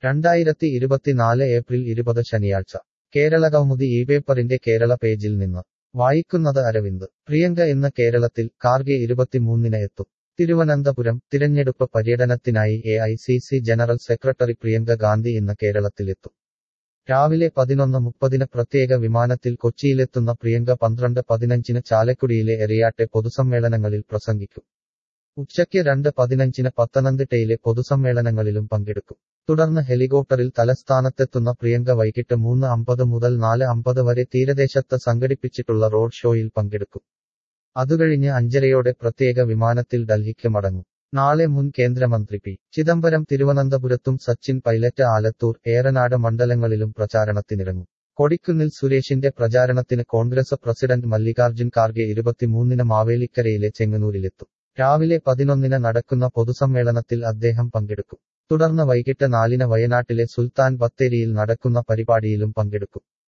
രണ്ടായിരത്തി ഇരുപത്തിനാല് ഏപ്രിൽ ഇരുപത് ശനിയാഴ്ച കേരള കൗമുദി ഈ പേപ്പറിന്റെ കേരള പേജിൽ നിന്ന് വായിക്കുന്നത് അരവിന്ദ് പ്രിയങ്ക ഇന്ന് കേരളത്തിൽ കാർഗെ ഇരുപത്തിമൂന്നിന് എത്തും തിരുവനന്തപുരം തിരഞ്ഞെടുപ്പ് പര്യടനത്തിനായി A I C C general secretary Priyanka Gandhi ഇന്ന് കേരളത്തിലെത്തും രാവിലെ പതിനൊന്ന് മുപ്പതിന് പ്രത്യേക വിമാനത്തിൽ കൊച്ചിയിലെത്തുന്ന പ്രിയങ്ക പന്ത്രണ്ട് പതിനഞ്ചിന് ചാലക്കുടിയിലെ എറിയാട്ടെ പൊതുസമ്മേളനങ്ങളിൽ പ്രസംഗിക്കും ഉച്ചയ്ക്ക് രണ്ട് പതിനഞ്ചിന് പത്തനംതിട്ടയിലെ പൊതുസമ്മേളനങ്ങളിലും പങ്കെടുക്കും തുടർന്ന് ഹെലികോപ്റ്ററിൽ തലസ്ഥാനത്തെത്തുന്ന പ്രിയങ്ക വൈകിട്ട് മൂന്ന് അമ്പത് മുതൽ നാല് അമ്പത് വരെ തീരദേശത്ത് സംഘടിപ്പിച്ചിട്ടുള്ള റോഡ് ഷോയിൽ പങ്കെടുക്കും അതുകഴിഞ്ഞ് അഞ്ചരയോടെ പ്രത്യേക വിമാനത്തിൽ ഡൽഹിക്ക് മടങ്ങും നാളെ മുൻ കേന്ദ്രമന്ത്രി പി ചിദംബരം തിരുവനന്തപുരത്തും സച്ചിൻ പൈലറ്റ് ആലത്തൂർ ഏറനാട് മണ്ഡലങ്ങളിലും പ്രചാരണത്തിനിറങ്ങും കൊടിക്കുന്നിൽ സുരേഷിന്റെ പ്രചാരണത്തിന് കോൺഗ്രസ് പ്രസിഡന്റ് മല്ലികാർജുൻ ഖാർഗെ ഇരുപത്തിമൂന്നിന് മാവേലിക്കരയിലെ ചെങ്ങന്നൂരിലെത്തും രാവിലെ പതിനൊന്നിന് നടക്കുന്ന പൊതുസമ്മേളനത്തിൽ അദ്ദേഹം പങ്കെടുക്കും തുടർന്ന് വൈകിട്ട് നാലിന് വയനാട്ടിലെ സുൽത്താൻ ബത്തേരിയിൽ നടക്കുന്ന പരിപാടിയിലും പങ്കെടുക്കും